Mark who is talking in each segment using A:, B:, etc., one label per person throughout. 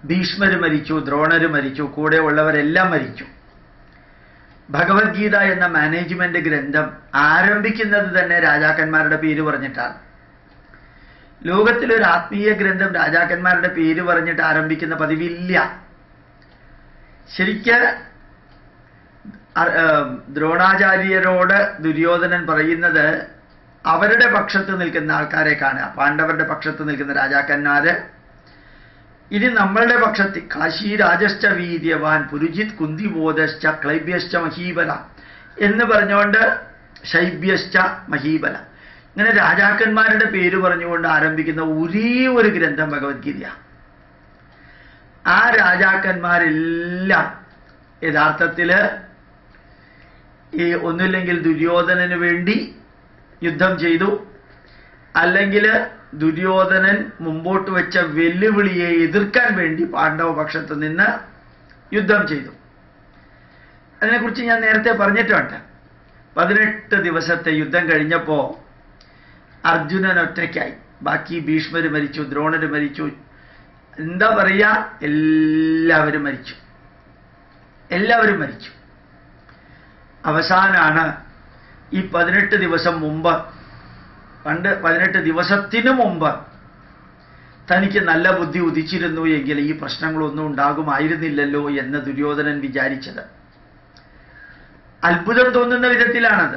A: ഭീഷ്മര് മരിച്ചു ദ്രോണര് മരിച്ചു കൂടെ ഉള്ളവരെല്ലാം മരിച്ചു ഭഗവത്ഗീത എന്ന മാനേജ്മെന്റ് ഗ്രന്ഥം ആരംഭിക്കുന്നത് തന്നെ രാജാക്കന്മാരുടെ പേര് പറഞ്ഞിട്ടാണ് ലോകത്തിലൊരു ആത്മീയ ഗ്രന്ഥം രാജാക്കന്മാരുടെ പേര് പറഞ്ഞിട്ട് ആരംഭിക്കുന്ന പതിവില്ല ശരിക്ക് അ- ഏം, ദ്രോണാചാര്യരോട് ദുര്യോധനൻ പറയുന്നത് അവരുടെ പക്ഷത്ത് നിൽക്കുന്ന ആൾക്കാരെ കാണുക പാണ്ഡവരുടെ പക്ഷത്ത് നിൽക്കുന്ന രാജാക്കന്മാര് ഇനി നമ്മളുടെ പക്ഷത്ത് കാശി രാജശ്ച വീര്യവാൻ പുരുജിത് കുന്തിബോധശ്ച ക്ലൈബ്യശ്ച മഹീബല എന്ന് പറഞ്ഞുകൊണ്ട് ശൈബ്യശ്ച മഹീബല ഇങ്ങനെ രാജാക്കന്മാരുടെ പേര് പറഞ്ഞുകൊണ്ട് ആരംഭിക്കുന്ന ഒരേ ഒരു ഗ്രന്ഥം ഭഗവത്ഗീതയാണ് ആ രാജാക്കന്മാരെല്ലാം യഥാർത്ഥത്തില് ഈ ഒന്നുമില്ലെങ്കിൽ ദുര്യോധനന് വേണ്ടി യുദ്ധം ചെയ്തു അല്ലെങ്കിൽ ദുര്യോധനൻ മുമ്പോട്ട് വെച്ച വെല്ലുവിളിയെ എതിർക്കാൻ വേണ്ടി പാണ്ഡവ പക്ഷത്ത് നിന്ന് യുദ്ധം ചെയ്തു അതിനെക്കുറിച്ച് ഞാൻ നേരത്തെ പറഞ്ഞിട്ടുണ്ട് പതിനെട്ട് ദിവസത്തെ യുദ്ധം കഴിഞ്ഞപ്പോ അർജുനൻ ഒറ്റയ്ക്കായി ബാക്കി ഭീഷ്മര് മരിച്ചു ദ്രോണര് മരിച്ചു എന്താ പറയാ എല്ലാവരും മരിച്ചു എല്ലാവരും മരിച്ചു അവസാനാണ് ഈ പതിനെട്ട് ദിവസം മുമ്പ് പണ്ട് പതിനെട്ട് ദിവസത്തിനു മുമ്പ് തനിക്ക് നല്ല ബുദ്ധി ഉദിച്ചിരുന്നു എങ്കിൽ ഈ പ്രശ്നങ്ങളൊന്നും ഉണ്ടാകുമായിരുന്നില്ലല്ലോ എന്ന് ദുര്യോധനൻ വിചാരിച്ചത് അത്ഭുതം തോന്നുന്ന വിധത്തിലാണത്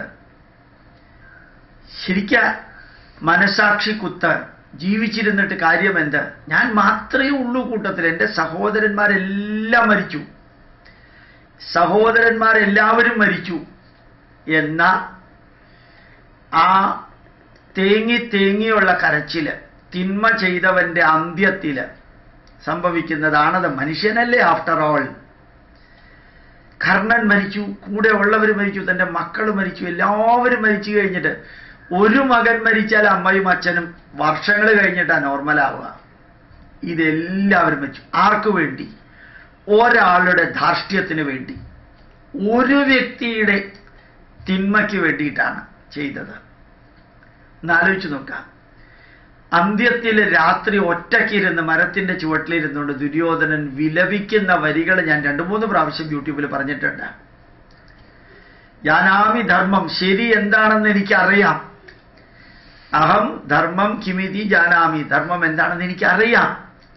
A: ശരിക്ക മനസാക്ഷി കുത്ത് ജീവിച്ചിരുന്നിട്ട് കാര്യമെന്ത് ഞാൻ മാത്രമേ ഉള്ളൂ കൂട്ടത്തിൽ എൻ്റെ സഹോദരന്മാരെല്ലാം മരിച്ചു സഹോദരന്മാരെല്ലാവരും മരിച്ചു എന്ന ആ തേങ്ങി തേങ്ങിയുള്ള കരച്ചില് തിന്മ ചെയ്തവന്റെ അന്ത്യത്തില് സംഭവിക്കുന്നതാണത് മനുഷ്യനല്ലേ ആഫ്റ്റർ ഓൾ കർണൻ മരിച്ചു കൂടെ ഉള്ളവർ മരിച്ചു തന്റെ മക്കൾ മരിച്ചു എല്ലാവരും മരിച്ചു കഴിഞ്ഞിട്ട് ഒരു മകൻ മരിച്ചാൽ അമ്മയും അച്ഛനും വർഷങ്ങൾ കഴിഞ്ഞിട്ടാണ് നോർമലാവുക ഇതെല്ലാവരും മരിച്ചു ആർക്കു വേണ്ടി ഒരാളുടെ ധാർഷ്ട്യത്തിന് വേണ്ടി ഒരു വ്യക്തിയുടെ തിന്മയ്ക്ക് വേണ്ടിയിട്ടാണ് ചെയ്തത് എന്നാലോചിച്ച് നോക്കാം അന്ത്യത്തിൽ രാത്രി ഒറ്റയ്ക്കിരുന്ന് മരത്തിന്റെ ചുവട്ടിലിരുന്നുകൊണ്ട് ദുര്യോധനൻ വിലപിക്കുന്ന വരികൾ ഞാൻ രണ്ടു മൂന്ന് പ്രാവശ്യം യൂട്യൂബിൽ പറഞ്ഞിട്ടുണ്ട് ജാനാമി ധർമ്മം ശരി എന്താണെന്ന് എനിക്കറിയാം അഹം ധർമ്മം കിമിതി ജാനാമി ധർമ്മം എന്താണെന്ന് എനിക്കറിയാം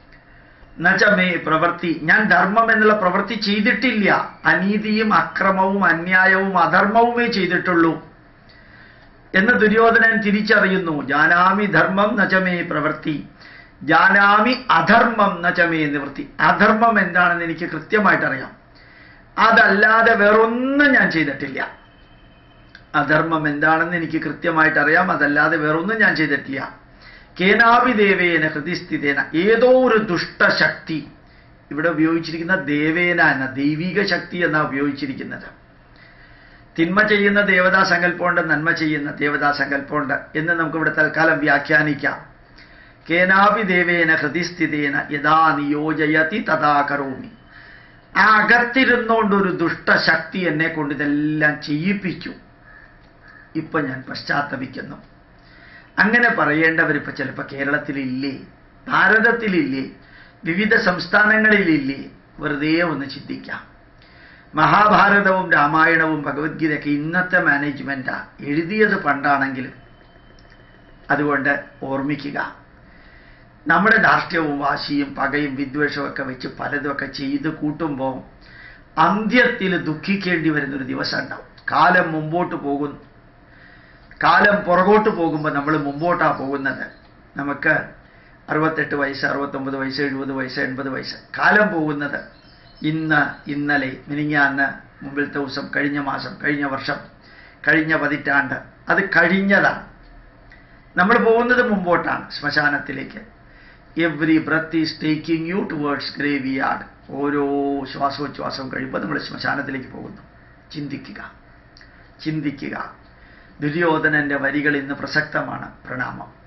A: നചമേ പ്രവൃത്തി ഞാൻ ധർമ്മം എന്നുള്ള പ്രവൃത്തി ചെയ്തിട്ടില്ല അനീതിയും അക്രമവും അന്യായവും അധർമ്മവുമേ ചെയ്തിട്ടുള്ളൂ എന്ന് ദുര്യോധനൻ തിരിച്ചറിയുന്നു ജാനാമി ധർമ്മം നചമേ പ്രവൃത്തി ജാനാമി അധർമ്മം നചമേ നിവൃത്തി അധർമ്മം എന്താണെന്ന് എനിക്ക് കൃത്യമായിട്ട് അറിയാം അതല്ലാതെ വേറൊന്നും ഞാൻ ചെയ്തിട്ടില്ല അധർമ്മം എന്താണെന്ന് എനിക്ക് കൃത്യമായിട്ട് അറിയാം അതല്ലാതെ വേറൊന്നും ഞാൻ ചെയ്തിട്ടില്ല കേനാപി ദേവേന ഹൃദിസ്ഥിതേന ഏതോ ഒരു ദുഷ്ടശക്തി ഇവിടെ ഉപയോഗിച്ചിരിക്കുന്ന ദേവേന എന്ന ദൈവിക ശക്തി എന്നാ ഉപയോഗിച്ചിരിക്കുന്നത് തിന്മ ചെയ്യുന്ന ദേവതാ സങ്കല്പമുണ്ട് നന്മ ചെയ്യുന്ന ദേവതാ സങ്കല്പമുണ്ട് എന്ന് നമുക്ക് ഇവിടെ തൽക്കാലം വ്യാഖ്യാനിക്കാം കേനാപി ദേവേന ഹൃദിസ്ഥിതേന യഥാ നിയോജയതി തഥാ കരോമി ആ അകത്തിരുന്നുകൊണ്ട് ഒരു ദുഷ്ടശക്തി എന്നെ കൊണ്ട് ഇതെല്ലാം ചെയ്യിപ്പിച്ചു ഇപ്പൊ ഞാൻ പശ്ചാത്തപിക്കുന്നു അങ്ങനെ പറയേണ്ടവരിപ്പോ ചിലപ്പോൾ കേരളത്തിലില്ലേ ഭാരതത്തിലില്ലേ വിവിധ സംസ്ഥാനങ്ങളിലില്ലേ വെറുതെ ഒന്ന് ചിന്തിക്കാം മഹാഭാരതവും രാമായണവും ഭഗവത്ഗീതയൊക്കെ ഇന്നത്തെ മാനേജ്മെന്റാ എഴുതിയത് പണ്ടാണെങ്കിലും അതുകൊണ്ട് ഓർമ്മിക്കുക നമ്മുടെ ധാർഷ്ട്യവും വാശിയും പകയും വിദ്വേഷവും ഒക്കെ വെച്ച് പലതുമൊക്കെ ചെയ്ത് കൂട്ടുമ്പോൾ അന്ത്യത്തിൽ ദുഃഖിക്കേണ്ടി വരുന്നൊരു ദിവസം ഉണ്ടാവും കാലം മുമ്പോട്ട് പോകുന്നു കാലം പുറകോട്ട് പോകുമ്പോൾ നമ്മൾ മുമ്പോട്ടാ പോകുന്നത് നമുക്ക് അറുപത്തെട്ട് വയസ്സ് അറുപത്തൊമ്പത് വയസ്സ് എഴുപത് വയസ്സ് എൺപത് വയസ്സ് കാലം പോകുന്നത് ഇന്ന് ഇന്നലെ മിനിങ്ങാന്ന് മുമ്പിലത്തെ ദിവസം കഴിഞ്ഞ മാസം കഴിഞ്ഞ വർഷം കഴിഞ്ഞ പതിറ്റാണ്ട് അത് കഴിഞ്ഞതാണ് നമ്മൾ പോകുന്നത് മുമ്പോട്ടാണ് ശ്മശാനത്തിലേക്ക് every breath is taking you towards graveyard ഓരോ ശ്വാസോച്ഛ്വാസവും കഴിയുമ്പോൾ നമ്മൾ ശ്മശാനത്തിലേക്ക് പോകുന്നു ചിന്തിക്കുക ചിന്തിക്കുക ദുര്യോധനന്റെ വരികൾ ഇന്ന് പ്രസക്തമാണ് പ്രണാമം